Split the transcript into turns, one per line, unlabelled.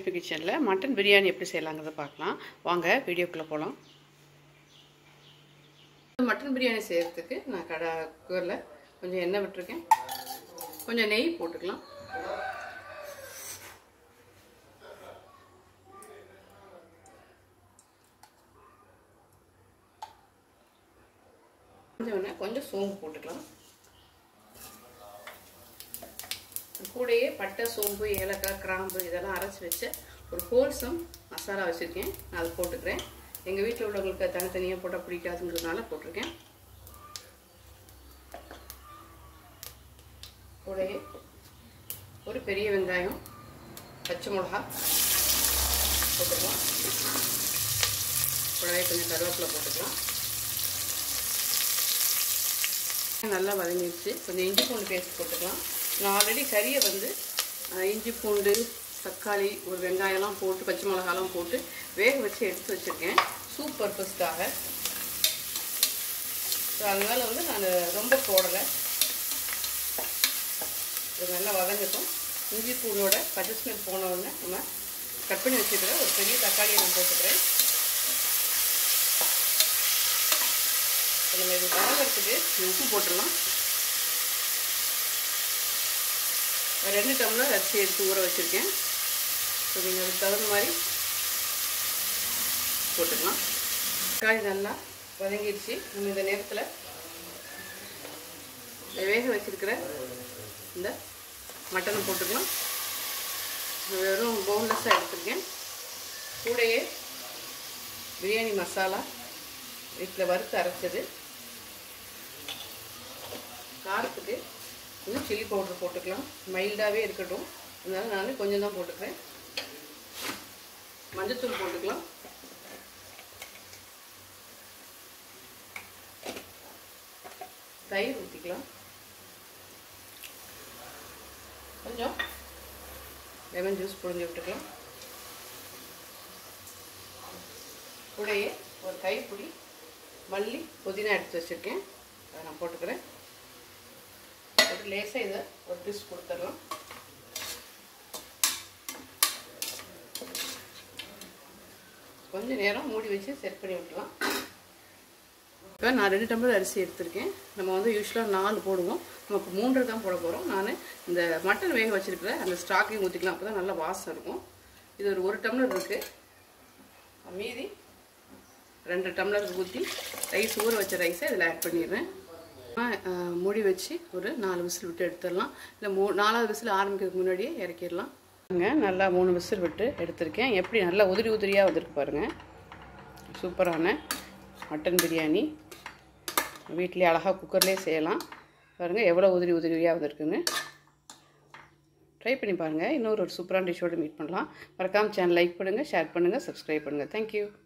கிச்சனில் மட்டன் பிரியாணி எப்படி செய்யலாங்கிறத பார்க்கலாம் வாங்க வீடியோக்குள்ளே போகலாம் மட்டன் பிரியாணி செய்கிறதுக்கு நான் கடை குக்கரில் கொஞ்சம் எண்ணெய் விட்டுருக்கேன் கொஞ்சம் நெய் போட்டுக்கலாம் கொஞ்சம் கொஞ்சம் சோம்பு போட்டுக்கலாம் கூடையே பட்டை சோம்பு ஏலக்காய் கிராம்பு இதெல்லாம் அரைச்சி வச்ச ஒரு ஹோல்சம் மசாலா வச்சுருக்கேன் நான் அதை போட்டுக்கிறேன் எங்கள் வீட்டில் உள்ளவங்களுக்கு தனித்தனியாக போட்டால் பிடிக்காதுங்கிறதுனால போட்டிருக்கேன் கூடையே ஒரு பெரிய வெங்காயம் பச்சை மிளகா போட்டுக்கலாம் கூடவே கொஞ்சம் கருவேப்பிலை போட்டுக்கலாம் நல்லா வதங்கிடுச்சு கொஞ்சம் இஞ்சி பூண்டு பேஸ்ட் போட்டுக்கலாம் நான் ஆல்ரெடி கறியை வந்து இஞ்சி பூண்டு தக்காளி ஒரு வெங்காயம்லாம் போட்டு பச்சை மிளகாலாம் போட்டு வேக வச்சு எடுத்து வச்சுருக்கேன் சூப் பர்பஸ்க்காக ஸோ அதனால் வந்து நான் ரொம்ப போடலை இது நல்லா வதங்கட்டும் இஞ்சி பூண்டோட பச்சை ஸ்மெல் போன உடனே நம்ம கட் பண்ணி வச்சுக்கிறேன் ஒரு பெரிய தக்காளியை நான் போட்டுக்கிறேன் நம்ம இது வதங்கிறதுக்கு உப்பு போட்டுடலாம் ரெண்டு டம்ளர் அரிசி எடுத்து ஊற வச்சுருக்கேன் ஸோ நீங்கள் அதுக்கு தகுந்த மாதிரி போட்டுக்கலாம் தக்காளி நல்லா வதங்கிடுச்சு நம்ம இந்த நேரத்தில் வேக வச்சுருக்கிற இந்த மட்டனை போட்டுக்கலாம் வெறும் போன்லெஸ்ஸாக எடுத்துருக்கேன் கூடையே பிரியாணி மசாலா வீட்டில் வறுத்து அரைச்சது காரத்துக்கு இன்னும் சில்லி பவுட்ரு போட்டுக்கலாம் மைல்டாகவே இருக்கட்டும் அதனால் நான் கொஞ்சம் தான் போட்டுக்கிறேன் மஞ்சத்தூள் போட்டுக்கலாம் தயிர் ஊற்றிக்கலாம் கொஞ்சம் லெமன் ஜூஸ் புழிஞ்சு விட்டுக்கலாம் கூடையே ஒரு கைப்பிடி மல்லி புதினா எடுத்து வச்சுருக்கேன் அதை நான் போட்டுக்கிறேன் போட்டு லேசாக இதை ஒரு டிஷ் கொடுத்துட்றோம் கொஞ்சம் நேரம் மூடி வச்சு செட் பண்ணி விட்டுலாம் இப்போ நான் ரெண்டு டம்ளர் அரிசி எடுத்திருக்கேன் நம்ம வந்து யூஸ்வலாக நாலு போடுவோம் நமக்கு மூன்று தான் போட போகிறோம் நான் இந்த மட்டன் வேக வச்சுருக்கிற அந்த ஸ்டாக்கையும் ஊற்றிக்கலாம் அப்போ தான் நல்லா வாசம் இருக்கும் இது ஒரு ஒரு டம்ளர் இருக்குது மீதி ரெண்டு டம்ளர் ஊற்றி ரைஸ் ஊற வச்ச ரைஸை இதில் ஆட் பண்ணிடுறேன் மூடி வச்சு ஒரு நாலு விசில் விட்டு எடுத்துடலாம் இல்லை மூ நாலாவது விசில் ஆரம்பிக்கிறதுக்கு முன்னாடியே இறக்கிடலாம் நல்லா மூணு விசில் விட்டு எடுத்திருக்கேன் எப்படி நல்லா உதிரி உதிரியாக வந்திருக்கு பாருங்கள் சூப்பரான மட்டன் பிரியாணி வீட்டிலே அழகாக குக்கர்லேயே செய்யலாம் பாருங்கள் எவ்வளோ உதிரி உதிரியாக வந்திருக்குன்னு ட்ரை பண்ணி பாருங்கள் இன்னொரு ஒரு சூப்பரான டிஷ்ஷோடு மீட் பண்ணலாம் மறக்காமல் சேனல் லைக் பண்ணுங்கள் ஷேர் பண்ணுங்கள் சப்ஸ்கிரைப் பண்ணுங்கள் தேங்க்யூ